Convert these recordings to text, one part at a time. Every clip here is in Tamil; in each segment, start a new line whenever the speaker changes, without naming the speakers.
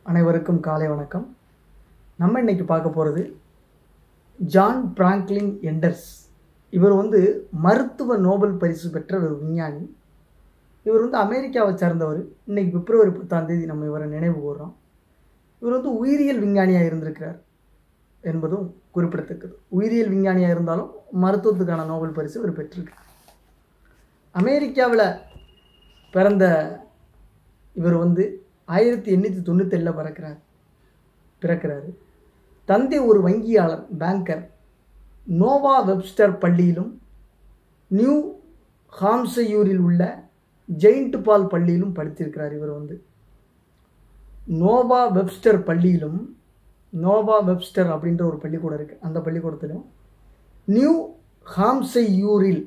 அனைவருக்கும் காலை வணக்கம் நம்ம இன்னைக்கு பார்க்க போகிறது ஜான் பிராங்க்லின் எண்டர்ஸ் இவர் வந்து மருத்துவ நோபல் பரிசு பெற்ற ஒரு விஞ்ஞானி இவர் வந்து அமெரிக்காவை சார்ந்தவர் இன்னைக்கு பிப்ரவரி பத்தாம் தேதி நம்ம இவரை நினைவு கூறுறோம் இவர் வந்து உயிரியல் விஞ்ஞானியாக இருந்திருக்கிறார் என்பதும் குறிப்பிடத்தக்கது உயிரியல் விஞ்ஞானியாக இருந்தாலும் மருத்துவத்துக்கான நோபல் பரிசு இவர் பெற்றிருக்கார் அமெரிக்காவில் பிறந்த இவர் வந்து ஆயிரத்தி எண்ணூற்றி தொண்ணூத்தேழில் பிறக்கிறார் பிறக்கிறாரு தந்தை ஒரு வங்கியாளர் பேங்கர் நோவா வெப்ஸ்டர் பள்ளியிலும் நியூ ஹாம்சையூரில் உள்ள ஜெயிண்ட் பால் பள்ளியிலும் படித்திருக்கிறார் இவர் வந்து நோவா வெப்ஸ்டர் பள்ளியிலும் நோவா வெப்ஸ்டர் அப்படின்ற ஒரு பள்ளிக்கூடம் இருக்குது அந்த பள்ளிக்கூடத்திலும் நியூ ஹாம்சையூரில்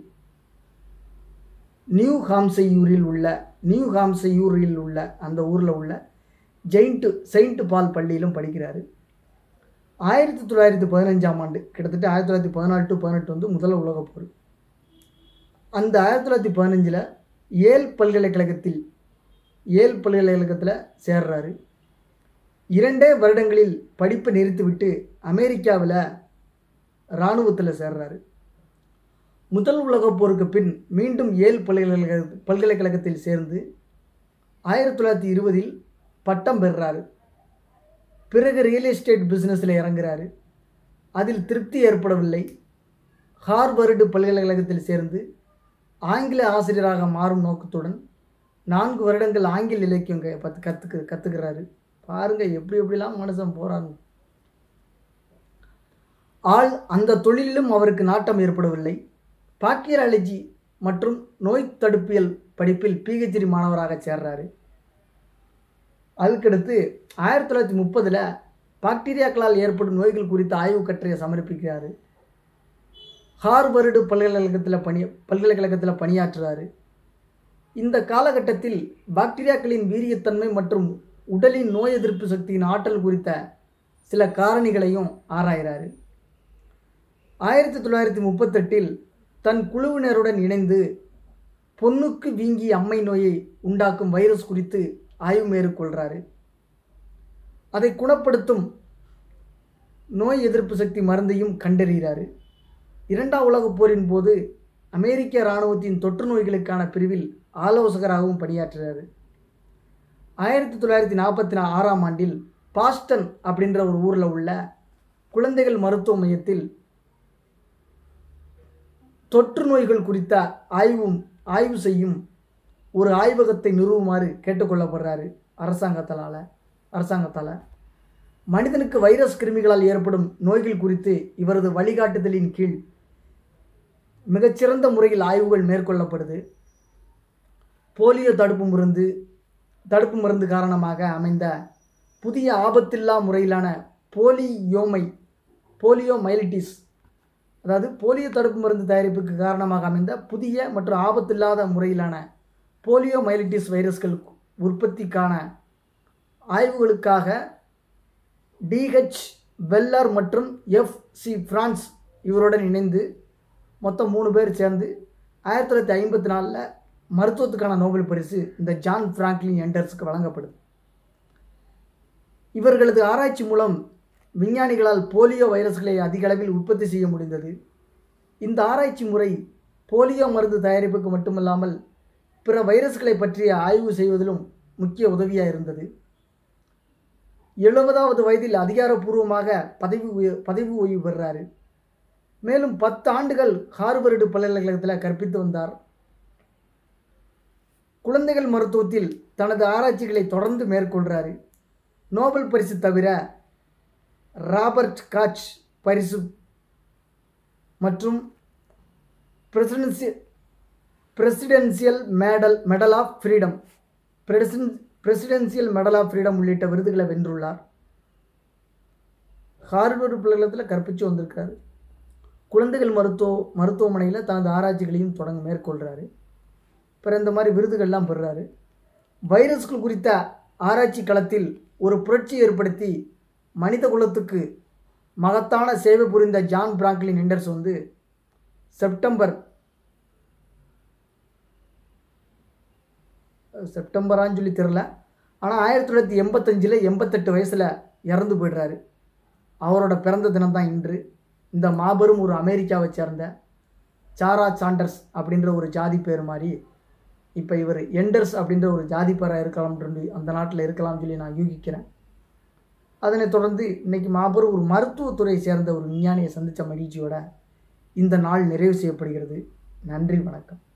நியூ ஹாம்சையூரில் உள்ள நியூ ஹாம்சையூரில் உள்ள அந்த ஊரில் உள்ள ஜெயிண்ட் செயின்ட் பால் பள்ளியிலும் படிக்கிறாரு ஆயிரத்தி தொள்ளாயிரத்தி பதினஞ்சாம் ஆண்டு கிட்டத்தட்ட ஆயிரத்தி தொள்ளாயிரத்தி பதினாலு டு பதினெட்டு வந்து முதல் உலகப் போர் அந்த ஆயிரத்தி தொள்ளாயிரத்தி பதினஞ்சில் ஏல் பல்கலைக்கழகத்தில் ஏல் பல்கலைக்கழகத்தில் சேர்றாரு இரண்டே வருடங்களில் படிப்பை நிறுத்திவிட்டு அமெரிக்காவில் இராணுவத்தில் சேர்றாரு முதல் உலகப் போருக்கு பின் மீண்டும் ஏல் பல்கலைக்கழக பல்கலைக்கழகத்தில் சேர்ந்து ஆயிரத்தி தொள்ளாயிரத்தி இருபதில் பட்டம் பெறுறாரு பிறகு ரியல் எஸ்டேட் பிஸ்னஸில் இறங்குறாரு அதில் திருப்தி ஏற்படவில்லை ஹார்வர்டு பல்கலைக்கழகத்தில் சேர்ந்து ஆங்கில ஆசிரியராக மாறும் நோக்கத்துடன் நான்கு வருடங்கள் ஆங்கில இலக்கியம் க- பத்து கற்றுக்கு கற்றுக்கிறாரு பாருங்க எப்படி எப்படிலாம் மனுஷன் போகிறாங்க ஆள் அந்த தொழிலிலும் அவருக்கு நாட்டம் ஏற்படவில்லை பாக்கியராலஜி மற்றும் நோய் தடுப்பியல் படிப்பில் பிஹெச்டி மாணவராக சேர்றாரு அதுக்கடுத்து ஆயிரத்தி தொள்ளாயிரத்தி முப்பதில் பாக்டீரியாக்களால் ஏற்படும் நோய்கள் குறித்த ஆய்வு கட்டுரையை சமர்ப்பிக்கிறாரு ஹார்வர்டு பல்கலைக்கழகத்தில் பணி பல்கலைக்கழகத்தில் பணியாற்றுறாரு இந்த காலகட்டத்தில் பாக்டீரியாக்களின் வீரியத்தன்மை மற்றும் உடலின் நோய் எதிர்ப்பு சக்தியின் ஆற்றல் குறித்த சில காரணிகளையும் ஆராய்கிறாரு ஆயிரத்தி தொள்ளாயிரத்தி முப்பத்தெட்டில் தன் குழுவினருடன் இணைந்து பொண்ணுக்கு வீங்கி அம்மை நோயை உண்டாக்கும் வைரஸ் குறித்து ஆய்வு மேற்கொள்கிறாரு அதை குணப்படுத்தும் நோய் எதிர்ப்பு சக்தி மருந்தையும் கண்டறிகிறாரு இரண்டாம் உலகப் போரின் போது அமெரிக்க இராணுவத்தின் தொற்று நோய்களுக்கான பிரிவில் ஆலோசகராகவும் பணியாற்றுறாரு ஆயிரத்தி தொள்ளாயிரத்தி நாற்பத்தி ஆறாம் ஆண்டில் பாஸ்டன் அப்படின்ற ஒரு ஊரில் உள்ள குழந்தைகள் மருத்துவ மையத்தில் தொற்று நோய்கள் குறித்த ஆய்வும் ஆய்வு செய்யும் ஒரு ஆய்வகத்தை நிறுவுமாறு கேட்டுக்கொள்ளப்படுறாரு அரசாங்கத்தால் அரசாங்கத்தால் மனிதனுக்கு வைரஸ் கிருமிகளால் ஏற்படும் நோய்கள் குறித்து இவரது வழிகாட்டுதலின் கீழ் மிகச்சிறந்த முறையில் ஆய்வுகள் மேற்கொள்ளப்படுது போலியோ தடுப்பு மருந்து தடுப்பு மருந்து காரணமாக அமைந்த புதிய ஆபத்தில்லா முறையிலான போலியோமை போலியோ மைலிட்டிஸ் அதாவது போலியோ தடுப்பு மருந்து தயாரிப்புக்கு காரணமாக அமைந்த புதிய மற்றும் ஆபத்தில்லாத முறையிலான போலியோ மைலிட்டிஸ் வைரஸ்கள் உற்பத்திக்கான ஆய்வுகளுக்காக டிஹெச் வெல்லர் மற்றும் எஃப் சி பிரான்ஸ் இவருடன் இணைந்து மொத்தம் மூணு பேர் சேர்ந்து ஆயிரத்தி தொள்ளாயிரத்தி ஐம்பத்தி நாலில் மருத்துவத்துக்கான நோபல் பரிசு இந்த ஜான் பிராங்க்லின் எண்டர்ஸுக்கு வழங்கப்படுது இவர்களது ஆராய்ச்சி மூலம் விஞ்ஞானிகளால் போலியோ வைரஸ்களை அதிக அளவில் உற்பத்தி செய்ய முடிந்தது இந்த ஆராய்ச்சி முறை போலியோ மருந்து தயாரிப்புக்கு மட்டுமல்லாமல் பிற வைரஸ்களை பற்றிய ஆய்வு செய்வதிலும் முக்கிய உதவியாக இருந்தது எழுபதாவது வயதில் அதிகாரப்பூர்வமாக பதவி உய- பதவி ஓய்வு பெறுறாரு மேலும் பத்து ஆண்டுகள் ஹார்வர்டு பல்கலைக்கழகத்தில் கற்பித்து வந்தார் குழந்தைகள் மருத்துவத்தில் தனது ஆராய்ச்சிகளை தொடர்ந்து மேற்கொள்கிறாரு நோபல் பரிசு தவிர ராபர்ட் காச் பரிசு மற்றும் presidency presidential medal medal of freedom பிரசிடென் பிரசிடென்சியல் மெடல் ஆஃப் ஃப்ரீடம் உள்ளிட்ட விருதுகளை வென்றுள்ளார் ஹார்வர்டு பல்கலைக்கழகத்தில் கற்பித்து வந்திருக்காரு குழந்தைகள் மருத்துவ மருத்துவமனையில் தனது ஆராய்ச்சிகளையும் தொடங்க மேற்கொள்கிறாரு பிற இந்த மாதிரி விருதுகள்லாம் பெறுறாரு வைரஸ்கள் குறித்த ஆராய்ச்சி களத்தில் ஒரு புரட்சி ஏற்படுத்தி மனித குலத்துக்கு மகத்தான சேவை புரிந்த ஜான் பிராங்க்லின் எண்டர்ஸ் வந்து செப்டம்பர் செப்டம்பரான்னு சொல்லி தெரில ஆனால் ஆயிரத்தி தொள்ளாயிரத்தி எண்பத்தஞ்சில் எண்பத்தெட்டு வயசில் இறந்து போயிடுறாரு அவரோட பிறந்த தினம் தான் இன்று இந்த மாபெரும் ஒரு அமெரிக்காவை சேர்ந்த சாரா சாண்டர்ஸ் அப்படின்ற ஒரு ஜாதி பேர் மாதிரி இப்போ இவர் எண்டர்ஸ் அப்படின்ற ஒரு ஜாதி பேராக இருக்கலாம்னு அந்த நாட்டில் இருக்கலாம்னு சொல்லி நான் யூகிக்கிறேன் அதனைத் தொடர்ந்து இன்னைக்கு மாபெரும் ஒரு மருத்துவத்துறை சேர்ந்த ஒரு விஞ்ஞானியை சந்தித்த மகிழ்ச்சியோட இந்த நாள் நிறைவு செய்யப்படுகிறது நன்றி வணக்கம்